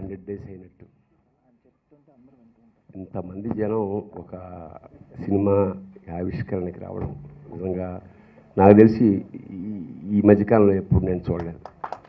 hundred days అయినట్టు ఇంతమంది జనం ఒక సినిమా ఆవిష్కరణకి రావడం నిజంగా నాకు తెలిసి ఈ- ఈ మధ్యకాలంలో ఎప్పుడు నేను చూడలేదు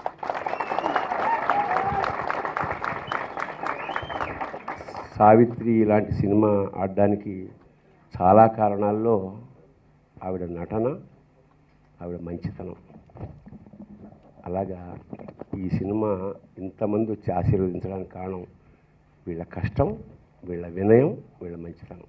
సావిత్రి ఇలాంటి సినిమా ఆడడానికి చాలా కారణాల్లో ఆవిడ నటన ఆవిడ మంచితనం అలాగా ఈ సినిమా ఇంతమంది వచ్చి ఆశీర్వదించడానికి కారణం వీళ్ళ కష్టం వీళ్ళ వినయం వీళ్ళ మంచితనం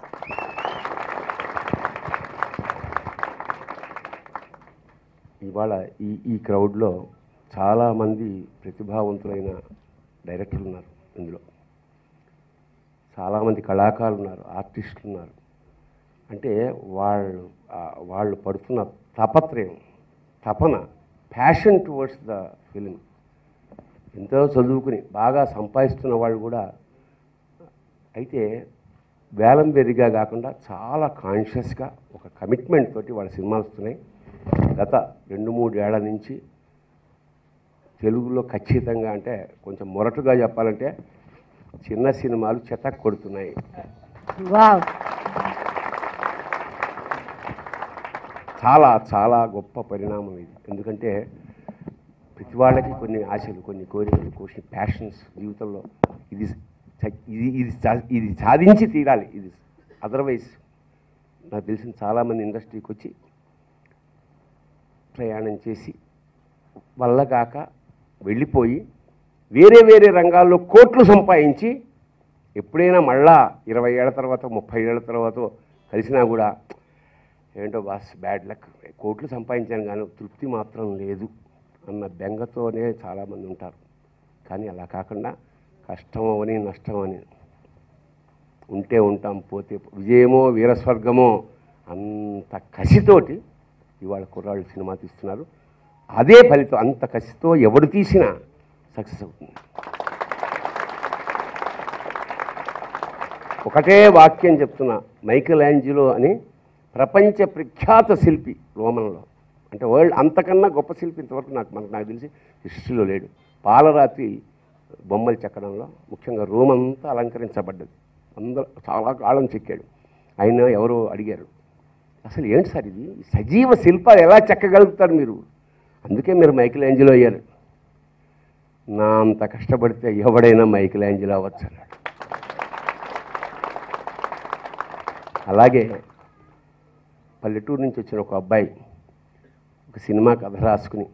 ఇవాళ ఈ ఈ క్రౌడ్లో చాలామంది ప్రతిభావంతులైన డైరెక్టర్లు ఉన్నారు ఇందులో చాలామంది కళాకారులు ఉన్నారు ఆర్టిస్టులు ఉన్నారు అంటే వాళ్ళు ఆ, వాళ్ళు పడుతున్న తాపత్రయం తపన ప్యాషన్ టువర్డ్స్ ద ఫిలిం ఎంతో చదువుకుని బాగా సంపాదిస్తున్న వాళ్ళు కూడా అయితే వేలం బెరిగా కాకుండా చాలా కాన్షియస్గా ఒక కమిట్మెంట్ తోటి వాళ్ళ సినిమాలు వస్తున్నాయి గత రెండు మూడు ఏళ్ల నుంచి తెలుగులో ఖచ్చితంగా అంటే కొంచెం మొరటుగా చెప్పాలంటే చిన్న సినిమాలు చెతక్ కొడుతున్నాయి వావ్ చాలా చాలా గొప్ప పరిణామం ఇది ఎందుకంటే ప్రతి వాళ్ళకి కొన్ని ఆశలు కొన్ని కోరికలు కొన్ని ప్యాషన్స్ జీవితంలో ఇది స- ఇది ఇది సా- ఇది సాధించి తీరాలి ఇది అదర్వైజ్ నాకు తెలిసిన చాలామంది ఇండస్ట్రీకి వచ్చి ప్రయాణం చేసి వల్ల కాక వెళ్ళిపోయి వేరే వేరే రంగాల్లో కోట్లు సంపాదించి ఎప్పుడైనా మళ్ళా ఇరవై ఏళ్ళ తర్వాత ముప్పై ఏళ్ళ తర్వాత కలిసినా కూడా ఏంటో బాస్ బ్యాడ్ లక్ కోట్లు సంపాదించాను కానీ తృప్తి మాత్రం లేదు అన్న బెంగతోనే చాలామంది ఉంటారు కానీ అలా కాకుండా కష్టం అవని నష్టం అని ఉంటే ఉంటాం పోతే పో- విజయమో వీరస్వర్గమో అంత కసితోటి ఇవాళ కుర్రాళ్ళు సినిమా తీస్తున్నారు అదే ఫలితం అంత కసితో ఎవడు తీసినా సక్సెస్ అవుతుంది ఒకటే వాక్యం చెప్తున్నా మైకెల్ యాంజిలో అని ప్రపంచ ప్రఖ్యాత శిల్పి రోమన్లో అంటే వరల్డ్ అంతకన్నా గొప్ప శిల్పి ఇంతవరకు నాకు మనకు నాకు తెలిసి హిస్టరీలో లేడు పాలరాతి బొమ్మలు చెక్కడంలో ముఖ్యంగా రోమ్ అంతా అలంకరించబడ్డది అందరూ చాలా కాలం చెక్కాడు ఆయన ఎవరో అడిగారు అసలు ఏంటి సార్ ఇది సజీవ శిల్పాలు ఎలా చెక్కగలుగుతారు మీరు అందుకే మీరు మైకిల్ యాంజిలో అయ్యారు నా అంత కష్టపడితే ఎవడైనా మైకిల్ యాంజిలో అవ్వచ్చు అన్నాడు అలాగే పల్లెటూరు నుంచి వచ్చిన ఒక అబ్బాయి ఒక సినిమా కథ రాసుకుని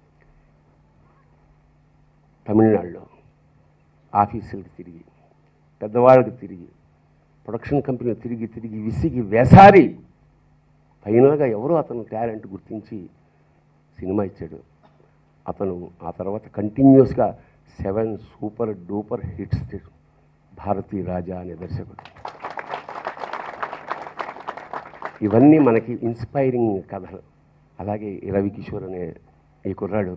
తమిళనాడులో ఆఫీసులకు తిరిగి పెద్దవాళ్ళకి తిరిగి ప్రొడక్షన్ కంపెనీలు తిరిగి తిరిగి విసిగి వేసారి ఫైనల్గా ఎవరో అతను టాలెంట్ గుర్తించి సినిమా ఇచ్చాడు అతను ఆ తర్వాత కంటిన్యూస్గా seven super duper hits Bharathi Raja అనే దర్శకుడు ఇవన్నీ మనకి ఇన్స్పైరింగ్ కథలు అలాగే ఈ రవికిషోర్ అనే ఈ కుర్రాడు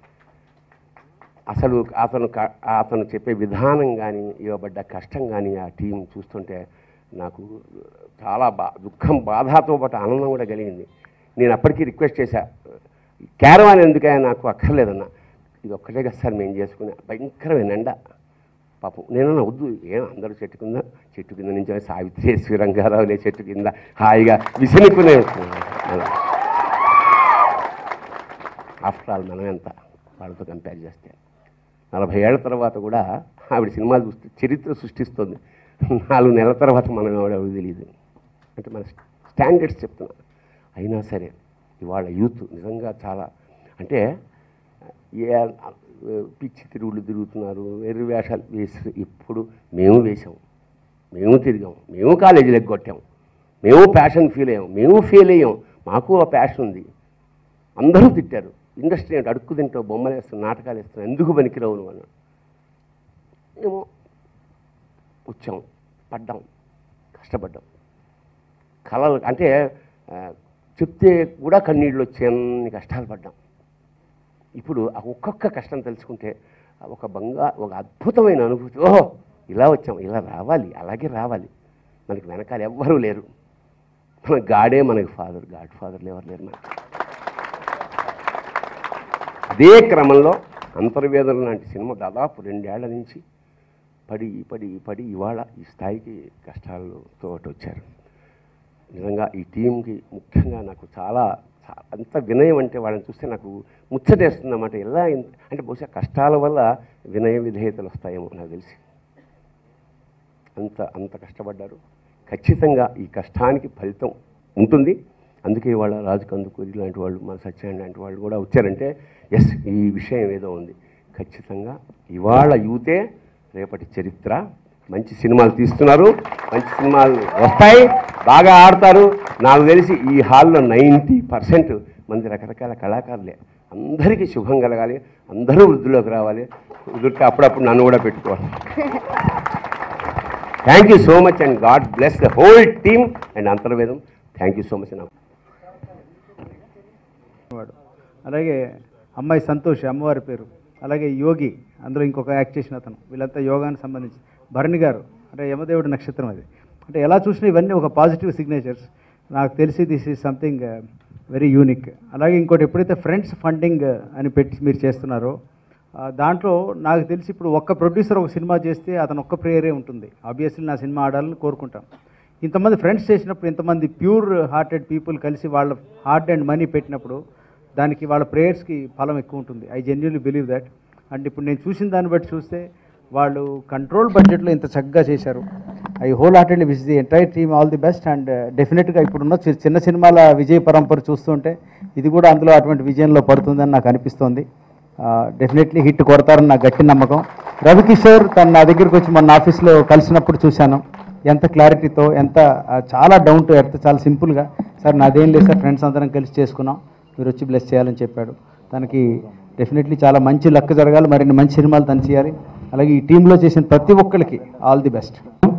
అసలు అతను క- అతను చెప్పే విధానం కానీ ఇవ్వబడ్డ కష్టం కానీ ఆ టీం చూస్తుంటే నాకు చాలా బా దుఃఖం బాధతో పాటు ఆనందం కూడా కలిగింది నేను అప్పటికీ రిక్వెస్ట్ చేశా క్యారవాన్ ఎందుకైనా నాకు అక్కర్లేదన్న ఇది ఒక్కటే కదా సార్ మేము చేసుకునే భయంకరమైన ఎండ పాపం నేను వద్దు ఏం అందరూ చెట్టు కింద చెట్టు కింద నుంచి సావిత్రి ఎస్వి రంగారావులే చెట్టు కింద హాయిగా విసినుకునే ఆఫ్టర్ ఆల్ మనం ఎంత వాళ్ళతో కంపేర్ చేస్తే నలభై ఏళ్ల తర్వాత కూడా ఆవిడ సినిమాలు చూస్తే చరిత్ర సృష్టిస్తుంది నాలుగు నెలల తర్వాత మనం ఎవడెవరు తెలియదు అంటే మన స్టాండర్డ్స్ చెప్తున్నా అయినా సరే ఇవాళ యూత్ నిజంగా చాలా అంటే ఏ పిచ్చి తిరుగుళ్ళు తిరుగుతున్నారు ఎర్రి వేషాలు వేసి ఇప్పుడు మేము వేసాం మేము తిరిగాం మేము కాలేజీలు ఎగ్గొట్టాం మేము ప్యాషన్ ఫీల్ అయ్యాం మేము ఫెయిల్ అయ్యాం మాకు ఆ ప్యాషన్ ఉంది అందరూ తిట్టారు ఇండస్ట్రీ అంటే అడుక్కు తింటావు బొమ్మలు వేస్తావు నాటకాలు వేస్తావు ఎందుకు పనికిరావు నువ్వు అన్నాడు ఏమో వచ్చాం పడ్డాం కష్టపడ్డాం కళలు అంటే ఆ, చెప్తే కూడా కన్నీళ్ళు వచ్చే అన్ని కష్టాలు పడ్డాం ఇప్పుడు ఆ ఒక్కొక్క కష్టం తెలుసుకుంటే ఆ ఒక బంగా ఒక అద్భుతమైన అనుభూతి ఓహో ఇలా వచ్చాం ఇలా రావాలి అలాగే రావాలి మనకి వెనకాల ఎవ్వరూ లేరు మన గాడే మనకి ఫాదర్ గాడ్ ఫాదర్లు ఎవరు లేరు మనకి అదే క్రమంలో అంతర్వేదన లాంటి సినిమా దాదాపు రెండేళ్ల నుంచి పడి పడి పడి ఇవాళ ఈ స్థాయికి కష్టాలతో వచ్చారు నిజంగా ఈ టీంకి ముఖ్యంగా నాకు చాలా చా- అంత వినయం అంటే వాళ్ళని చూస్తే నాకు ముచ్చటేస్తుందన్నమాట ఎలా ఇంత అంటే బహుశా కష్టాల వల్ల వినయ విధేయతలు వస్తాయేమో నాకు తెలిసి అంత అంత కష్టపడ్డారు ఖచ్చితంగా ఈ కష్టానికి ఫలితం ఉంటుంది అందుకే ఇవాళ రాజు కందుకూరి లాంటి వాళ్ళు మన సత్యనారాయణ లాంటి వాళ్ళు కూడా వచ్చారంటే ఎస్ ఈ విషయం ఏదో ఉంది ఖచ్చితంగా ఇవాళ యూతే రేపటి చరిత్ర మంచి సినిమాలు తీస్తున్నారు మంచి సినిమాలు వస్తాయి బాగా ఆడతారు నాకు తెలిసి ఈ హాల్లో నైంటీ పర్సెంట్ మంది రకరకాల కళాకారులే అందరికీ శుభం కలగాలి అందరూ వృద్ధిలోకి రావాలి వృద్ధికి అప్పుడప్పుడు నన్ను కూడా పెట్టుకోవాలి thank you so much and god bless the whole team and Antharvedam thank you so much నా వాడు అలాగే అమ్మాయి సంతోష్ అమ్మవారి పేరు అలాగే యోగి అందులో ఇంకొక యాక్ట్ చేసిన అతను వీళ్ళంతా యోగానికి సంబంధించి భరణి గారు అంటే యమదేవుడి నక్షత్రం అది అంటే ఎలా చూసినా ఇవన్నీ ఒక పాజిటివ్ సిగ్నేచర్స్ నాకు తెలిసి this is something very unique అలాగే ఇంకోటి ఎప్పుడైతే ఫ్రెండ్స్ ఫండింగ్ అని పెట్టి మీరు చేస్తున్నారో ఆ, దాంట్లో నాకు తెలిసి ఇప్పుడు ఒక్క ప్రొడ్యూసర్ ఒక సినిమా చేస్తే అతను ఒక్క ప్రేయరే ఉంటుంది ఆబ్వియస్లీ నా సినిమా ఆడాలని కోరుకుంటాం ఇంతమంది ఫ్రెండ్స్ చేసినప్పుడు ఇంతమంది ప్యూర్ హార్టెడ్ పీపుల్ కలిసి వాళ్ళ హార్ట్ అండ్ మనీ పెట్టినప్పుడు దానికి వాళ్ళ ప్రేయర్స్కి ఫలం ఎక్కువ ఉంటుంది I genuinely believe that and ఇప్పుడు నేను చూసిన దాన్ని బట్టి చూస్తే వాళ్ళు కంట్రోల్ బడ్జెట్లో ఇంత చక్కగా చేశారు I wholeheartedly wish the entire team all the best and డెఫినెట్గా ఇప్పుడున్న చి- చిన్న సినిమాల విజయ పరంపర చూస్తుంటే ఇది కూడా అందులో అటువంటి విజయంలో పడుతుందని నాకు అనిపిస్తోంది డెఫినెట్లీ హిట్ కొడతారని నాకు గట్టి నమ్మకం రవికిషోర్ తను నా దగ్గరికి వచ్చి మన ఆఫీస్లో కలిసినప్పుడు చూశాను ఎంత క్లారిటీతో ఎంత ఆ, చాలా డౌన్ టు ఎర్త్ చాలా సింపుల్గా సార్ నాదేం లేదు సార్ ఫ్రెండ్స్ అందరం కలిసి చేసుకున్నాం మీరు వచ్చి బ్లెస్ చేయాలని చెప్పాడు తనకి డెఫినెట్లీ చాలా మంచి లక్ జరగాలి మరిన్ని మంచి సినిమాలు తను చేయాలి అలాగే ఈ టీంలో చేసిన ప్రతి ఒక్కరికి ఆల్ ది బెస్ట్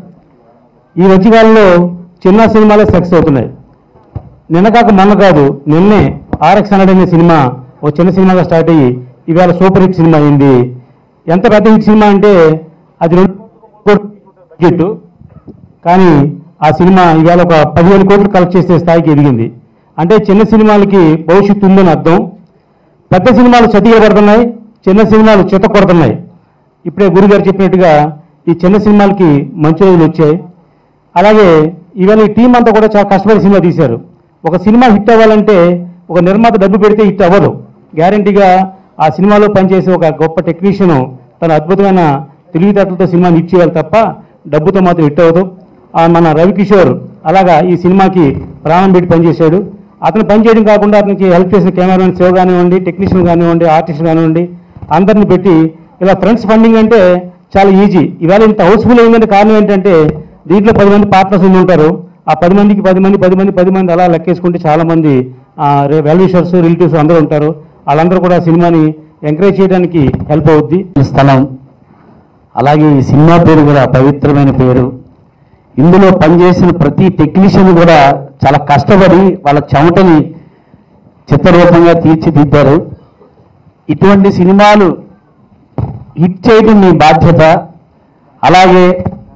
ఈ మధ్యకాలంలో చిన్న సినిమాలే సక్సెస్ అవుతున్నాయి నిన్న కాక మొన్న కాదు నిన్నే ఆర్ఎక్స్ హండ్రెడ్ అనే సినిమా ఓ చిన్న సినిమాగా స్టార్ట్ అయ్యి ఇవాళ సూపర్ హిట్ సినిమా అయింది ఎంత పెద్ద హిట్ సినిమా అంటే అది రెండు బడ్జెట్ కానీ ఆ సినిమా ఇవాళ ఒక పదివేల కోట్లు కలెక్ట్ చేసే స్థాయికి ఎదిగింది అంటే చిన్న సినిమాలకి భవిష్యత్తు ఉందని అర్థం పెద్ద సినిమాలు చతిగా పడుతున్నాయి చిన్న సినిమాలు చిత్త కొడుతున్నాయి ఇప్పుడే గురుగారు చెప్పినట్టుగా ఈ చిన్న సినిమాలకి మంచి రోజులు వచ్చాయి అలాగే ఇవాళ ఈ టీం అంతా కూడా చాలా కష్టపడి సినిమా తీశారు ఒక సినిమా హిట్ అవ్వాలంటే ఒక నిర్మాత డబ్బు పెడితే హిట్ అవ్వదు గ్యారంటీగా ఆ సినిమాలో పనిచేసే ఒక గొప్ప టెక్నీషియన్ తన అద్భుతమైన తెలివితేటలతో సినిమాని హిట్ చేయాలి తప్ప డబ్బుతో మాత్రం హిట్ అవ్వదు ఆ మన రవికిషోర్ అలాగా ఈ సినిమాకి ప్రాణం పెట్టి పనిచేశాడు అతను పనిచేయడం కాకుండా అతనికి హెల్ప్ చేసిన కెమెరామెన్ శివ కానివ్వండి టెక్నీషియన్ కానివ్వండి ఆర్టిస్ట్ కానివ్వండి అందరిని పెట్టి ఇలా ఫ్రెండ్స్ ఫండింగ్ అంటే చాలా ఈజీ ఇవాళ ఇంత హౌస్ఫుల్ అయిందంటే కారణం ఏంటంటే దీంట్లో పది మంది పార్ట్నర్స్ ఉండి ఉంటారు ఆ పది మందికి పది మంది పది మంది పది మంది అలా లెక్కేసుకుంటే చాలా మంది వెల్విషర్స్ రిలేటివ్స్ అందరూ ఉంటారు వాళ్ళందరూ కూడా సినిమాని ఎంకరేజ్ చేయడానికి హెల్ప్ అవుద్ది స్థలం అలాగే ఈ సినిమా పేరు కూడా పవిత్రమైన పేరు ఇందులో పనిచేసిన ప్రతి టెక్నీషియన్ కూడా చాలా కష్టపడి వాళ్ళ చెమటని చిత్రరూపంగా తీర్చిదిద్దారు ఇటువంటి సినిమాలు హిట్ చేయడం మీ బాధ్యత అలాగే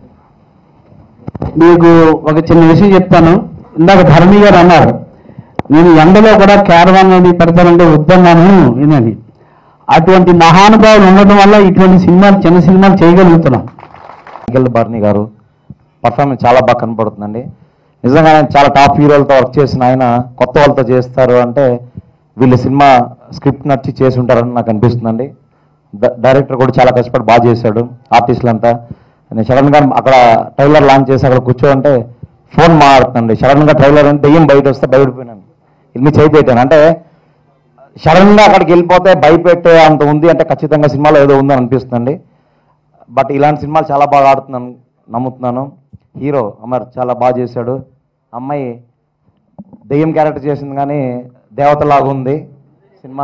మీకు ఒక చిన్న విషయం చెప్తాను ఇందాక ధరణి గారు అన్నారు నేను ఎండలో కూడా క్యారవాన్ అది పెడతానంటే వద్దన్నాను వినండి అటువంటి మహానుభావులు ఉండడం వల్ల ఇటువంటి సినిమాలు చిన్న సినిమాలు చేయగలుగుతున్నాం మైకేల్ బర్నీ గారు పర్ఫార్మెన్స్ చాలా బాగా కనపడుతుందండి నిజంగా ఆయన చాలా టాప్ హీరోలతో వర్క్ చేసిన ఆయన కొత్త వాళ్ళతో చేస్తారు అంటే వీళ్ళ సినిమా స్క్రిప్ట్ నచ్చి చేసి ఉంటారని నాకు అనిపిస్తుందండి డ- డైరెక్టర్ కూడా చాలా కష్టపడి బాగా చేశాడు ఆర్టిస్టులంతా నేను సడన్గా అక్కడ ట్రైలర్ లాంచ్ చేసి అక్కడ కూర్చోంటే ఫోన్ మారుతుందండి సడన్గా ట్రైలర్ అంటే దెయ్యం బయట వస్తే భయపడిపోయినాను ఇది మీ చేయి పెట్టాను అంటే సడన్ గా అక్కడికి వెళ్ళిపోతే భయపెట్టే అంత ఉంది అంటే ఖచ్చితంగా సినిమాలో ఏదో ఉందని అనిపిస్తుందండి బట్ ఇలాంటి సినిమాలు చాలా బాగా ఆడుతున్నాను నమ్ముతున్నాను హీరో అమర్ చాలా బాగా చేశాడు అమ్మాయి దెయ్యం క్యారెక్టర్ చేసింది కానీ దేవతలాగా ఉంది సినిమా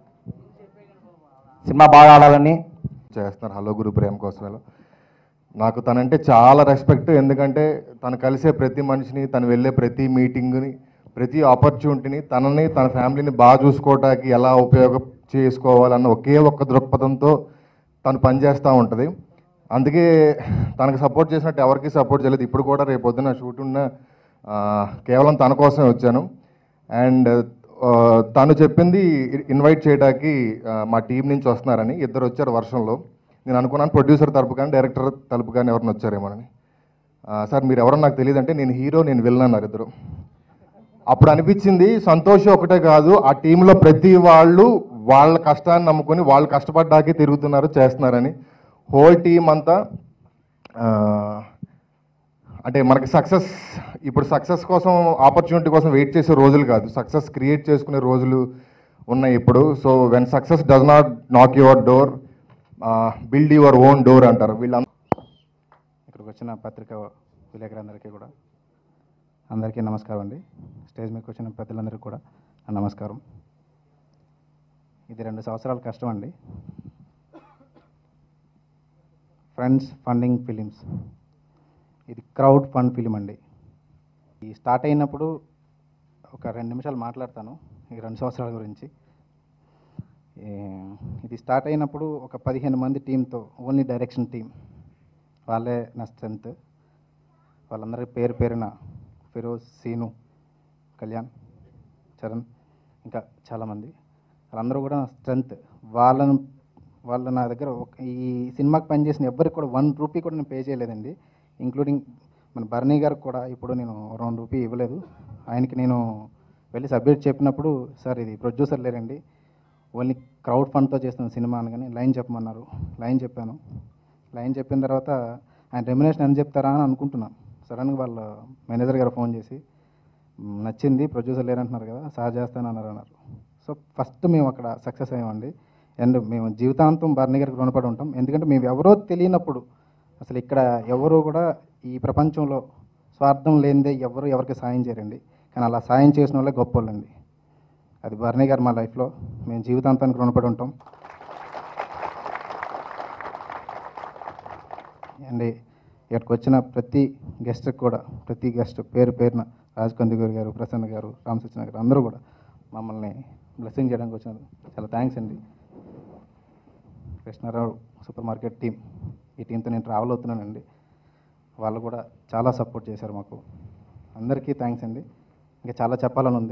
సినిమా బాగా ఆడాలని చేస్తున్నారు హలో గురు ప్రేమ కోసమేలో నాకు తనంటే చాలా రెస్పెక్ట్ ఎందుకంటే తను కలిసే ప్రతి మనిషిని తను వెళ్ళే ప్రతి మీటింగ్ని ప్రతి ఆపర్చునిటీని తనని తన ఫ్యామిలీని బాగా చూసుకోవడానికి ఎలా ఉపయోగం చేసుకోవాలన్న ఒకే ఒక్క దృక్పథంతో తను పనిచేస్తూ ఉంటుంది అందుకే తనకు సపోర్ట్ చేసినట్టు ఎవరికి సపోర్ట్ చేయలేదు ఇప్పుడు కూడా రేపు పొద్దున షూట్ ఉన్న ఆ, కేవలం తన కోసమే వచ్చాను అండ్ ఆ, తను చెప్పింది ఇన్వైట్ చేయడానికి ఆ, మా టీం నుంచి వస్తున్నారని ఇద్దరు వచ్చారు వర్షంలో నేను అనుకున్నాను ప్రొడ్యూసర్ తరపు కానీ డైరెక్టర్ తరపు కానీ ఎవరిని వచ్చారేమోనని ఆ, సార్ మీరు ఎవరో నాకు తెలియదు అంటే నేను హీరో నేను విలన్ అన్నారు ఇద్దరు అప్పుడు అనిపించింది సంతోషం ఒకటే కాదు ఆ టీంలో ప్రతి వాళ్ళు వాళ్ళ కష్టాన్ని నమ్ముకొని వాళ్ళు కష్టపడ్డాకే తిరుగుతున్నారు చేస్తున్నారని హోల్ టీం అంతా ఆ, అంటే మనకి సక్సెస్ ఇప్పుడు సక్సెస్ కోసం ఆపర్చునిటీ కోసం వెయిట్ చేసే రోజులు కాదు సక్సెస్ క్రియేట్ చేసుకునే రోజులు ఉన్నాయి ఇప్పుడు so when success does not knock your door build your own door అంటారు వీళ్ళందరూ ఇక్కడికి వచ్చిన పత్రిక విలేకరులందరికీ కూడా అందరికీ నమస్కారం అండి స్టేజ్ మీదకి వచ్చిన పెద్దలందరికీ కూడా నా నమస్కారం ఇది రెండు సంవత్సరాల కష్టం అండి ఫ్రెండ్స్ ఫండింగ్ ఫిలిమ్స్ ఇది క్రౌడ్ ఫండ్ ఫిలిం అండి ఈ స్టార్ట్ అయినప్పుడు ఒక రెండు నిమిషాలు మాట్లాడతాను ఈ రెండు సంవత్సరాల గురించి ఏ, ఇది స్టార్ట్ అయినప్పుడు ఒక పదిహేను మంది టీంతో ఓన్లీ డైరెక్షన్ టీం వాళ్ళే నా స్ట్రెంత్ వాళ్ళందరి పేరు పేరున ఫిరోజ్ సీను కళ్యాణ్ చరణ్ ఇంకా చాలామంది వాళ్ళందరూ కూడా నా స్ట్రెంత్ వాళ్ళను వాళ్ళు నా దగ్గర ఒక ఈ సినిమాకి పనిచేసిన ఎవ్వరికి కూడా వన్ రూపీ కూడా నేను పే చేయలేదండి ఇంక్లూడింగ్ మన బర్నీ గారికి కూడా ఇప్పుడు నేను వన్ రూపీ ఇవ్వలేదు ఆయనకి నేను వెళ్ళి సబ్మిట్ చెప్పినప్పుడు సార్ ఇది ప్రొడ్యూసర్ లేరండి ఓన్లీ క్రౌడ్ ఫండ్తో చేస్తున్న సినిమా అనగానే లైన్ చెప్పమన్నారు లైన్ చెప్పాను లైన్ చెప్పిన తర్వాత ఆయన రెమ్యునేషన్ అని చెప్తారా అని అనుకుంటున్నాను సడన్గా వాళ్ళ మేనేజర్ గారు ఫోన్ చేసి "మ్, నచ్చింది ప్రొడ్యూసర్ లేరంటున్నారు కదా సార్ చేస్తానన్నారు అన్నారు సో ఫస్ట్ మేము అక్కడ సక్సెస్ అయ్యామండి అండ్ మేము జీవితాంతం బర్నీ గారికి రుణపడి ఉంటాం ఎందుకంటే మేము ఎవరో తెలియనప్పుడు అసలు ఇక్కడ ఎవరు కూడా ఈ ప్రపంచంలో స్వార్థం లేనిదే ఎవరు ఎవరికి సాయం చేయరండి కానీ అలా సాయం చేసిన వాళ్ళే గొప్ప వాళ్ళండి అది బర్నీ గారు మా లైఫ్లో మేము జీవితాంతానికి రుణపడి ఉంటాం అండ్ ఇక్కడికి వచ్చిన ప్రతి గెస్ట్కి కూడా ప్రతి గెస్ట్ పేరు పేరున రాజ్ కందుగూరి గారు ప్రసన్న గారు రామ్ సత్యన గారు అందరూ కూడా మమ్మల్ని బ్లెస్సింగ్ చేయడానికి వచ్చినారు చాలా థ్యాంక్స్ అండి కృష్ణారావు సూపర్ మార్కెట్ టీం ఈ టీంతో నేను ట్రావెల్ అవుతున్నానండి వాళ్ళు కూడా చాలా సపోర్ట్ చేశారు మాకు అందరికీ థ్యాంక్స్ అండి ఇంకా చాలా చెప్పాలని ఉంది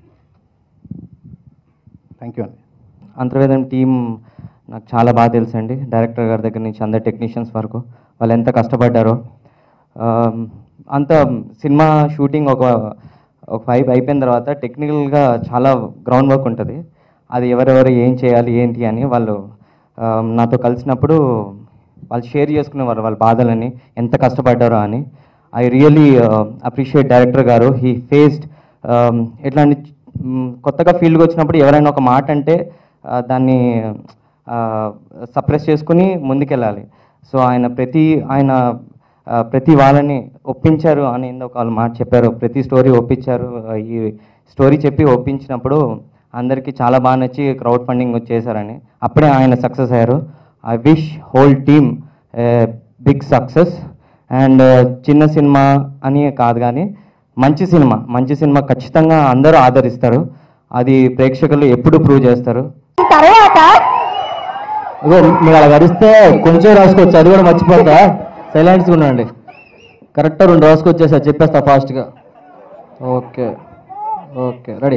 థ్యాంక్ యూ అండి అంతర్వేదం టీం నాకు చాలా బాగా తెలుసు అండి డైరెక్టర్ గారి దగ్గర నుంచి అందరు టెక్నీషియన్స్ వరకు వాళ్ళు ఎంత కష్టపడ్డారో ఆమ్, అంత సినిమా షూటింగ్ ఒక ఒక ఫైవ్ అయిపోయిన తర్వాత టెక్నికల్గా చాలా గ్రౌండ్ వర్క్ ఉంటుంది అది ఎవరెవరు ఏం చేయాలి ఏంటి అని వాళ్ళు ఆమ్, నాతో కలిసినప్పుడు వాళ్ళు షేర్ చేసుకునేవారు వాళ్ళ బాధలని ఎంత కష్టపడ్డారో అని I really appreciate director garu he faced ఇట్లాంటి మ్, కొత్తగా ఫీల్డ్కి వచ్చినప్పుడు ఎవరైనా ఒక మాట అంటే ఆ, దాన్ని సప్రెస్ చేసుకుని ముందుకెళ్ళాలి సో ఆయన ప్రతి ఆయన ఆ, ప్రతి వాళ్ళని ఒప్పించారు అని ఒక వాళ్ళు మాట చెప్పారు ప్రతి స్టోరీ ఒప్పించారు ఆ, ఈ స్టోరీ చెప్పి ఒప్పించినప్పుడు అందరికీ చాలా బాగా నచ్చి క్రౌడ్ ఫండింగ్ చేశారని అప్పుడే ఆయన సక్సెస్ అయ్యారు I wish whole team big success and చిన్న సినిమా అని కాదు కానీ మంచి సినిమా మంచి సినిమా ఖచ్చితంగా అందరూ ఆదరిస్తారు అది ప్రేక్షకులు ఎప్పుడు ప్రూవ్ చేస్తారు తర్వాత ఇగో మీరు అలా గడిస్తే కొంచెం రాసుకోవచ్చు అది కూడా మర్చిపోతా సైలెంట్స్గా ఉండండి కరెక్ట్గా రెండు రాసుకొచ్చేసా చెప్పేస్తా ఫాస్ట్గా ఓకే ఓకే రెడీ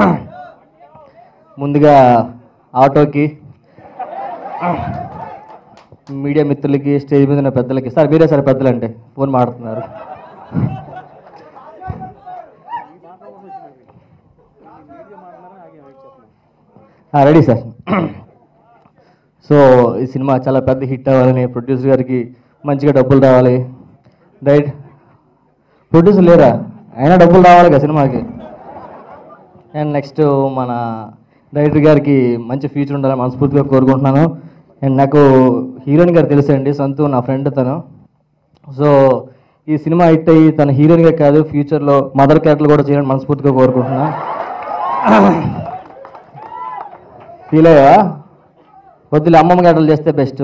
ముందుగా ఆటోకి మీడియా మిత్రులకి స్టేజ్ మీద ఉన్న పెద్దలకి సార్ మీరే సార్ పెద్దలు అంటే ఫోన్ మాడుతున్నారు రెడీ సార్ సో ఈ సినిమా చాలా పెద్ద హిట్ అవ్వాలని ప్రొడ్యూసర్ గారికి మంచిగా డబ్బులు రావాలి రైట్ ప్రొడ్యూసర్ లేరా అయినా డబ్బులు రావాలి కదా సినిమాకి అండ్ నెక్స్ట్ మన డైరెక్టర్ గారికి మంచి ఫ్యూచర్ ఉండాలని మనస్ఫూర్తిగా కోరుకుంటున్నాను అండ్ నాకు హీరోయిన్ గారు తెలుసండి సంతు నా ఫ్రెండ్ తను సో ఈ సినిమా హిట్ అయ్యి తన హీరోయిన్గా కాదు ఫ్యూచర్లో మదర్ క్యారెక్టర్ కూడా చేయాలని మనస్ఫూర్తిగా కోరుకుంటున్నాను ఫీల్ అయ్యా వద్దులే అమ్మమ్మ గడ్డలు చేస్తే బెస్ట్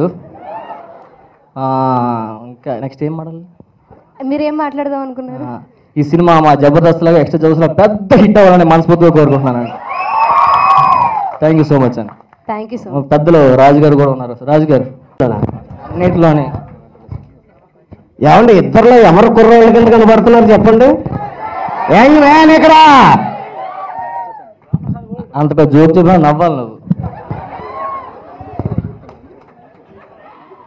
ఇంకా నెక్స్ట్ ఏం మోడల్ మీరేం మాట్లాడదాం అనుకున్నారు ఈ సినిమా మా జబర్దస్త్ లాగా ఎక్స్ట్రా జబర్దస్త్ లాగా పెద్ద హిట్ అవ్వాలని మనస్ఫూర్తిగా కోరుకుంటున్నాను థ్యాంక్ యూ సో మచ్ అండి థ్యాంక్ యూ సో మా పెద్దలు రాజు గారు కూడా ఉన్నారు రాజు గారు నీటిలోనే ఏమండి ఇద్దరులో ఎవరు కుర్రోళ్ళ కింద కనబడుతున్నారు చెప్పండి ఏం వేన్ ఇక్కడ అంత పెద్ద జోక్ చెప్పినా నవ్వాలి నువ్వు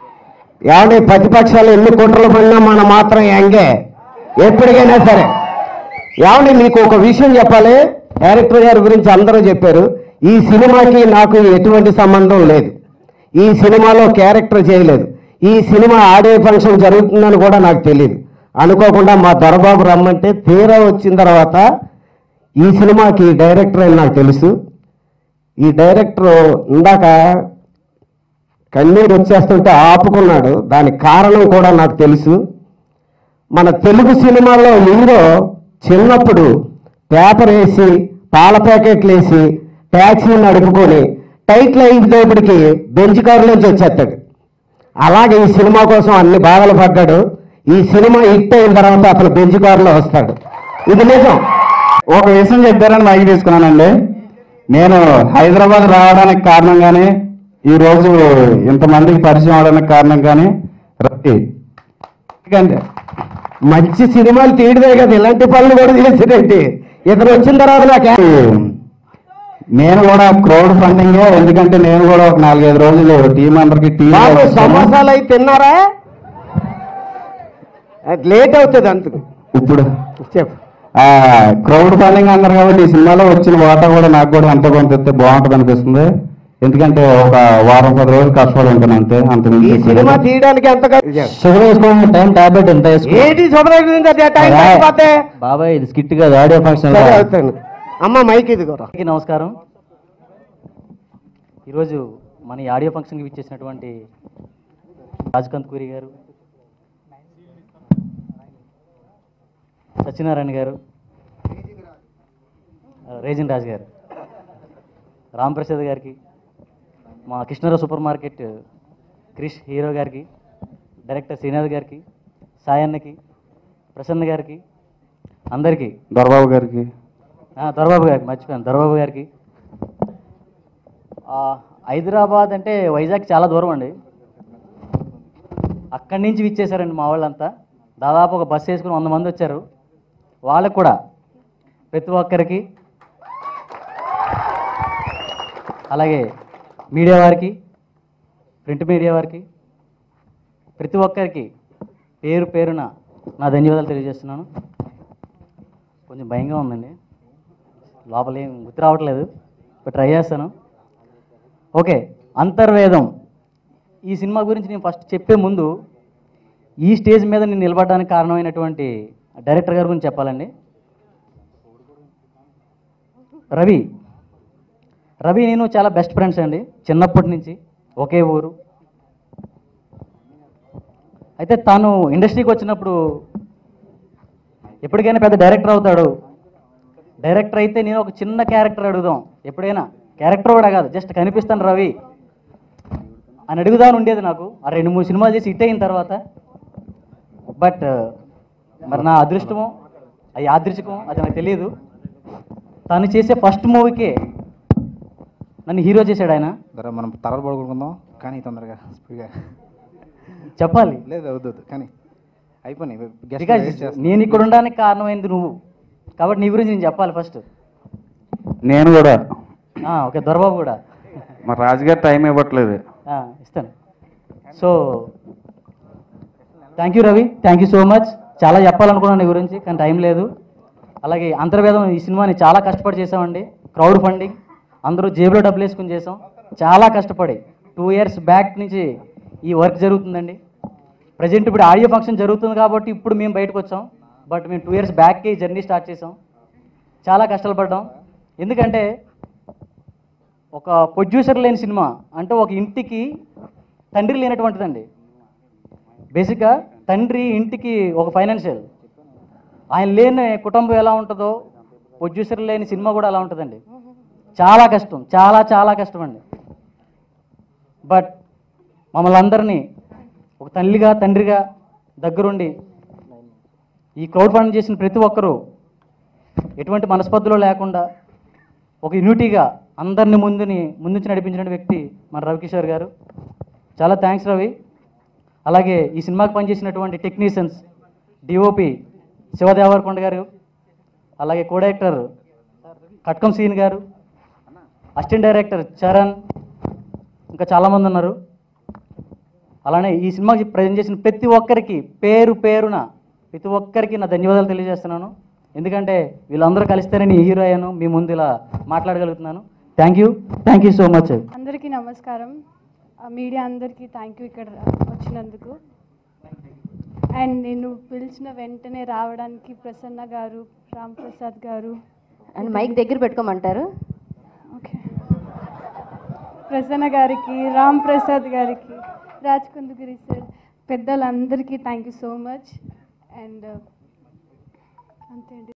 ఏమంటే ప్రతిపక్షాలు ఎన్ని కుట్రలు పడినా మనం మాత్రం యంగే ఎప్పటికైనా సరే ఏమండి మీకు ఒక విషయం చెప్పాలి డైరెక్టర్ గారి గురించి అందరూ చెప్పారు ఈ సినిమాకి నాకు ఎటువంటి సంబంధం లేదు ఈ సినిమాలో క్యారెక్టర్ చేయలేదు ఈ సినిమా ఆడియో ఫంక్షన్ జరుగుతుందని కూడా నాకు తెలియదు అనుకోకుండా మా దొరబాబు రమ్మంటే తీరా వచ్చిన తర్వాత ఈ సినిమాకి డైరెక్టర్ అని నాకు తెలుసు ఈ డైరెక్టర్ ఇందాక కన్నీరు వచ్చేస్తుంటే ఆపుకున్నాడు దానికి కారణం కూడా నాకు తెలుసు మన తెలుగు సినిమాలో హీరో చిన్నప్పుడు పేపర్ వేసి పాల ప్యాకెట్లు వేసి ట్యాక్సీ నడుపుకొని టైట్లు అయిపోయేపటికి బెంచ్ కారులోంచి వచ్చేస్తాడు అలాగే ఈ సినిమా కోసం అన్ని బాధలు పడ్డాడు ఈ సినిమా హిట్ అయిన తర్వాత అసలు బెంచ్ కారులో వస్తాడు ఇది నిజం ఒక విషయం చెప్పారని మైకి తీసుకున్నానండి నేను హైదరాబాద్ రావడానికి కారణం కానీ ఈ రోజు ఇంతమందికి పరిచయం అవడానికి కారణం కానీ రవి ఎందుకంటే మంచి సినిమాలు తీయడమే కదా ఇలాంటి పనులు కూడా చేసేటండి ఇతను వచ్చిన తర్వాత నాకు నేను కూడా క్రౌడ్ ఫండింగ్ ఎందుకంటే నేను కూడా ఒక నాలుగైదు రోజులు టీం అందరికి టీం బాబు సమోసాలు అయి తిన్నారా అది లేట్ అవుతుంది అందుకు ఇప్పుడు చెప్పు క్రౌడ్ ఫండింగ్ అన్నారు కాబట్టి ఈ సినిమాలో వచ్చిన వాటా కూడా నాకు కూడా ఎంతో కొంత ఇస్తే బాగుంటుంది అనిపిస్తుంది ఎందుకంటే ఒక వారం పది రోజులు కష్టపడి ఉంటాను అంతే అంత ఈ సినిమా తీయడానికి ఎంత ఖర్చు- షుగర్ వేసుకోవడానికి టైం టాబ్లెట్ ఎంత వేసుకో ఏంటి శుభ్రంగా టైం అయిపోతే బాబాయ్ ఇది స్కిట్ కాదు ఆడియో ఫంక్షన్ సరే అవుతాను అమ్మ మైక్ ఇది కూడా అందరికీ నమస్కారం ఈరోజు మన ఈ ఆడియో ఫంక్షన్కి విచ్చేసినటువంటి రాజకాంత్ కూరి గారు సత్యనారాయణ గారు రేజిన్ రాజ్ గారు రాంప్రసాద్ గారికి మా Krishnarao super market Krish hero గారికి డైరెక్టర్ శ్రీనాథ్ గారికి సాయన్నకి ప్రసన్న గారికి అందరికీ దొరబాబు గారికి ఆ, దొరబాబు గారికి మర్చిపోయాను దొరబాబు గారికి ఆ, హైదరాబాద్ అంటే వైజాగ్ చాలా దూరం అండి అక్కడి నుంచి విచ్చేసారండి మా వాళ్ళంతా దాదాపు ఒక బస్సు వేసుకుని వంద మంది వచ్చారు వాళ్ళకు కూడా ప్రతి ఒక్కరికి అలాగే మీడియా వారికి ప్రింట్ మీడియా వారికి ప్రతి ఒక్కరికి పేరు పేరున నా ధన్యవాదాలు తెలియజేస్తున్నాను కొంచెం భయంగా ఉందండి లోపల ఏం గుర్తు రావట్లేదు ఇప్పుడు ట్రై చేస్తాను ఓకే అంతర్వేదం ఈ సినిమా గురించి నేను ఫస్ట్ చెప్పే ముందు ఈ స్టేజ్ మీద నేను నిలబడడానికి కారణమైనటువంటి డైరెక్టర్ గారి గురించి చెప్పాలండి రవి రవి నేను చాలా బెస్ట్ ఫ్రెండ్స్ అండి చిన్నప్పటి నుంచి ఒకే ఊరు అయితే తాను ఇండస్ట్రీకి వచ్చినప్పుడు ఎప్పటికైనా పెద్ద డైరెక్టర్ అవుతాడు డైరెక్టర్ అయితే నేను ఒక చిన్న క్యారెక్టర్ అడుగుదాం ఎప్పుడైనా క్యారెక్టర్ కూడా కాదు జస్ట్ కనిపిస్తాను రవి అని అడుగుదాని ఉండేది నాకు ఆ రెండు మూడు సినిమాలు చేసి హిట్ అయిన తర్వాత బట్ మరి నా అదృష్టమో అది యాదృశికమో అది నాకు తెలియదు తను చేసే ఫస్ట్ మూవీకే నన్ను హీరో చేశాడు ఆయన ధర మనం తరలు పడుకుందాం కానీ తొందరగా స్పీడ్గా చెప్పాలి లేదు వద్దు వద్దు కానీ అయిపోయినాయి బికాజ్ నేను ఇక్కడ ఉండడానికి కారణమైంది నువ్వు కాబట్టి నీ గురించి నేను చెప్పాలి ఫస్ట్ నేను కూడా ఓకే దొరబాబు కూడా మా రాజుగారు టైం ఇవ్వట్లేదు ఆ, ఇస్తాను so thank you Ravi thank you so much చాలా చెప్పాలనుకున్నాను నీ గురించి కానీ టైం లేదు అలాగే అంతర్వేదం ఈ సినిమాని చాలా కష్టపడి చేసామండి క్రౌడ్ ఫండింగ్ అందరూ జేబులో డబ్బులు వేసుకుని చేసాం చాలా కష్టపడి టూ ఇయర్స్ బ్యాక్ నుంచి ఈ వర్క్ జరుగుతుందండి ప్రజెంట్ ఇప్పుడు ఆడియో ఫంక్షన్ జరుగుతుంది కాబట్టి ఇప్పుడు మేము బయటకు వచ్చాం బట్ మేము టూ ఇయర్స్ బ్యాక్కి జర్నీ స్టార్ట్ చేసాం చాలా కష్టాలు పడ్డాం ఎందుకంటే ఒక ప్రొడ్యూసర్ లేని సినిమా అంటే ఒక ఇంటికి తండ్రి లేనటువంటిదండి బేసిక్గా తండ్రి ఇంటికి ఒక ఫైనాన్షియల్ ఆయన లేని కుటుంబం ఎలా ఉంటుందో ప్రొడ్యూసర్ లేని సినిమా కూడా అలా ఉంటుందండి చాలా కష్టం చాలా చాలా కష్టం అండి బట్ మమ్మల్ని అందరినీ ఒక తల్లిగా తండ్రిగా దగ్గరుండి ఈ క్రౌడ్ ఫండ్ చేసిన ప్రతి ఒక్కరూ ఎటువంటి మనస్పర్ధలు లేకుండా ఒక యూనిటీగా అందరిని ముందుని ముందుంచి నడిపించిన వ్యక్తి మన రవికిషోర్ గారు చాలా థ్యాంక్స్ రవి అలాగే ఈ సినిమాకి పనిచేసినటువంటి టెక్నీషియన్స్ డిఓపి శివదేవరకొండ గారు అలాగే కో డైరెక్టర్ కట్కం సీన్ గారు అసిస్టెంట్ డైరెక్టర్ చరణ్ ఇంకా చాలామంది ఉన్నారు అలానే ఈ సినిమాకి ప్రజెంట్ చేసిన ప్రతి ఒక్కరికి పేరు పేరున ప్రతి ఒక్కరికి నా ధన్యవాదాలు తెలియజేస్తున్నాను ఎందుకంటే వీళ్ళందరూ కలిస్తేనే నీ హీరో అయ్యాను మీ ముందు ఇలా మాట్లాడగలుగుతున్నాను thank you thank you so much అందరికీ నమస్కారం ఆ మీడియా అందరికీ థ్యాంక్ యూ ఇక్కడ వచ్చినందుకు అండ్ నేను పిలిచిన వెంటనే రావడానికి ప్రసన్న గారు రామ్ ప్రసాద్ గారు అండ్ మైక్ దగ్గర పెట్టుకోమంటారు ఓకే ప్రసన్న గారికి రామ్ ప్రసాద్ గారికి రాజ్ కుందుగిరి సార్ పెద్దలందరికీ thank you so much and అంతే అండి